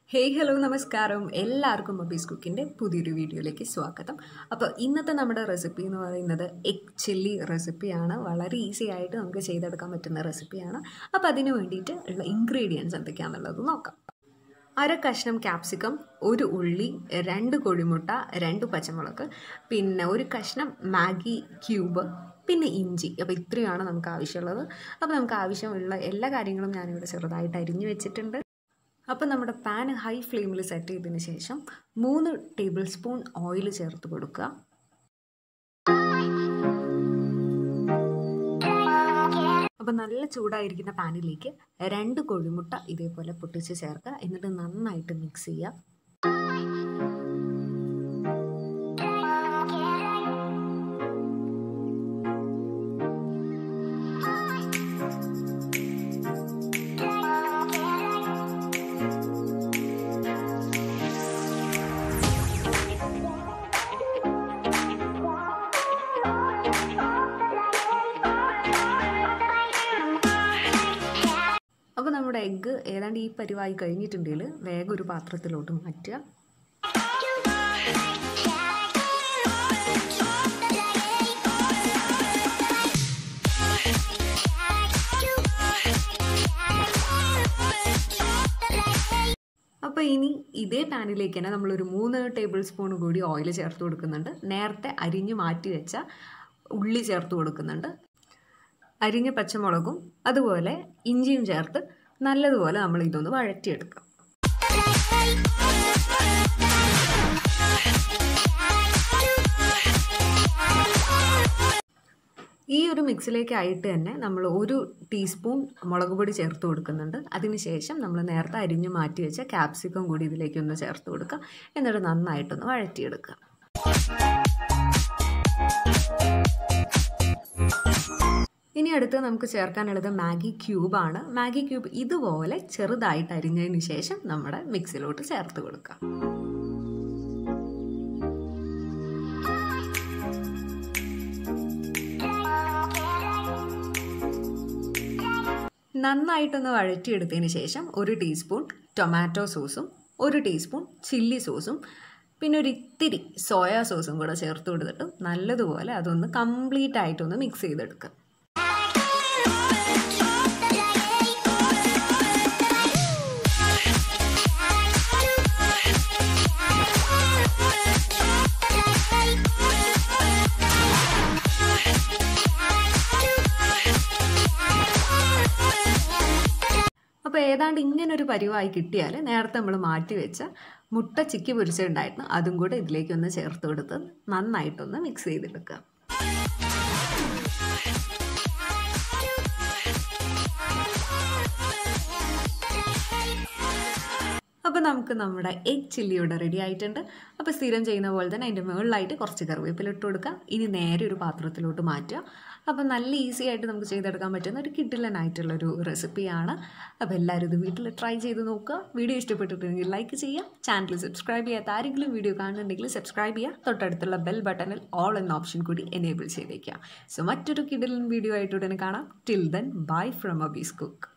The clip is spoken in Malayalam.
ഹേയ് ഹലോ നമസ്കാരം എല്ലാവർക്കും മബീസ് കുക്കിൻ്റെ പുതിയൊരു വീഡിയോയിലേക്ക് സ്വാഗതം അപ്പോൾ ഇന്നത്തെ നമ്മുടെ റെസിപ്പി എന്ന് പറയുന്നത് എഗ് ചില്ലി റെസിപ്പിയാണ് വളരെ ഈസി ആയിട്ട് നമുക്ക് ചെയ്തെടുക്കാൻ പറ്റുന്ന റെസിപ്പിയാണ് അപ്പോൾ അതിന് വേണ്ടിയിട്ട് ഉള്ള ഇൻഗ്രീഡിയൻസ് എന്തൊക്കെയാണെന്നുള്ളത് നോക്കാം അര കഷ്ണം ക്യാപ്സിക്കം ഒരു ഉള്ളി രണ്ട് കോഴിമുട്ട രണ്ട് പച്ചമുളക് പിന്നെ ഒരു കഷ്ണം മാഗി ക്യൂബ് പിന്നെ ഇഞ്ചി അപ്പോൾ ഇത്രയാണ് നമുക്ക് ആവശ്യമുള്ളത് അപ്പോൾ നമുക്ക് ആവശ്യമുള്ള എല്ലാ കാര്യങ്ങളും ഞാനിവിടെ ചെറുതായിട്ട് അരിഞ്ഞു വെച്ചിട്ടുണ്ട് അപ്പോൾ നമ്മുടെ പാൻ ഹൈ ഫ്ലെയിമിൽ സെറ്റ് ചെയ്തതിന് ശേഷം മൂന്ന് ടേബിൾ സ്പൂൺ ഓയിൽ ചേർത്ത് കൊടുക്കുക അപ്പോൾ നല്ല ചൂടായിരിക്കുന്ന പാനിലേക്ക് രണ്ട് കോഴിമുട്ട ഇതേപോലെ പൊട്ടിച്ച് ചേർക്കുക എന്നിട്ട് നന്നായിട്ട് മിക്സ് ചെയ്യുക അപ്പോൾ നമ്മുടെ എഗ്ഗ് ഏതാണ്ട് ഈ പരിവായി കഴിഞ്ഞിട്ടുണ്ടെങ്കിൽ വേഗം ഒരു പാത്രത്തിലോട്ട് മാറ്റുക അപ്പോൾ ഇനി ഇതേ പാനിലേക്ക് തന്നെ നമ്മളൊരു മൂന്ന് ടേബിൾ സ്പൂൺ കൂടി ഓയിൽ ചേർത്ത് കൊടുക്കുന്നുണ്ട് നേരത്തെ അരിഞ്ഞു മാറ്റി വെച്ച ഉള്ളി ചേർത്ത് കൊടുക്കുന്നുണ്ട് അരിഞ്ഞ പച്ചമുളകും അതുപോലെ ഇഞ്ചിയും ചേർത്ത് നല്ലതുപോലെ നമ്മൾ ഇതൊന്ന് വഴറ്റിയെടുക്കാം ഈ ഒരു മിക്സിലേക്ക് ആയിട്ട് തന്നെ നമ്മൾ ഒരു ടീസ്പൂൺ മുളക് പൊടി ചേർത്ത് കൊടുക്കുന്നുണ്ട് അതിനുശേഷം നമ്മൾ നേരത്തെ അരിഞ്ഞു മാറ്റി വെച്ച ക്യാപ്സിക്കം കൂടി ഇതിലേക്കൊന്ന് ചേർത്ത് കൊടുക്കുക എന്നിട്ട് നന്നായിട്ടൊന്ന് വഴറ്റിയെടുക്കുക ഇനി അടുത്ത് നമുക്ക് ചേർക്കാനുള്ളത് മാഗി ക്യൂബാണ് മാഗി ക്യൂബ് ഇതുപോലെ ചെറുതായിട്ട് അരിഞ്ഞതിന് ശേഷം നമ്മുടെ മിക്സിലോട്ട് ചേർത്ത് കൊടുക്കാം നന്നായിട്ടൊന്ന് വഴറ്റിയെടുത്തതിന് ശേഷം ഒരു ടീസ്പൂൺ ടൊമാറ്റോ സോസും ഒരു ടീസ്പൂൺ ചില്ലി സോസും പിന്നെ ഒരു ഇത്തിരി സോയാ സോസും കൂടെ ചേർത്ത് കൊടുത്തിട്ട് നല്ലതുപോലെ അതൊന്ന് കംപ്ലീറ്റ് ആയിട്ടൊന്ന് മിക്സ് ചെയ്തെടുക്കുക അപ്പോൾ ഏതാണ്ട് ഇങ്ങനൊരു പരിവായി കിട്ടിയാൽ നേരത്തെ നമ്മൾ മാറ്റി വെച്ച മുട്ട ചിക്കി പൊരിച്ചിട്ടുണ്ടായിരുന്നു അതും കൂടെ ഇതിലേക്കൊന്ന് ചേർത്ത് കൊടുത്ത് നന്നായിട്ടൊന്ന് മിക്സ് ചെയ്തെടുക്കുക അപ്പോൾ നമുക്ക് നമ്മുടെ എഗ് ചില്ലി ഇവിടെ റെഡി ആയിട്ടുണ്ട് അപ്പോൾ സ്ഥിരം ചെയ്യുന്ന പോലെ തന്നെ അതിൻ്റെ മുകളിലായിട്ട് കുറച്ച് കറിവേപ്പില ഇട്ട് കൊടുക്കുക ഇനി നേരെ ഒരു പാത്രത്തിലോട്ട് മാറ്റുക അപ്പോൾ നല്ല ഈസി ആയിട്ട് നമുക്ക് ചെയ്തെടുക്കാൻ പറ്റുന്ന ഒരു കിഡിലനായിട്ടുള്ളൊരു റെസിപ്പിയാണ് അപ്പോൾ എല്ലാവരും ഇത് വീട്ടിൽ ട്രൈ ചെയ്ത് നോക്കുക വീഡിയോ ഇഷ്ടപ്പെട്ടിട്ടുണ്ടെങ്കിൽ ലൈക്ക് ചെയ്യുക ചാനൽ സബ്സ്ക്രൈബ് ചെയ്യാത്ത ആരെങ്കിലും വീഡിയോ കാണുന്നുണ്ടെങ്കിൽ സബ്സ്ക്രൈബ് ചെയ്യുക തൊട്ടടുത്തുള്ള ബെൽ ബട്ടണിൽ ഓൾ എന്ന ഓപ്ഷൻ കൂടി എനേബിൾ ചെയ്തേക്കുക സോ മറ്റൊരു കിഡിലൻ വീഡിയോ ആയിട്ട് ഉടനെ കാണാം till then bye from Abi's cook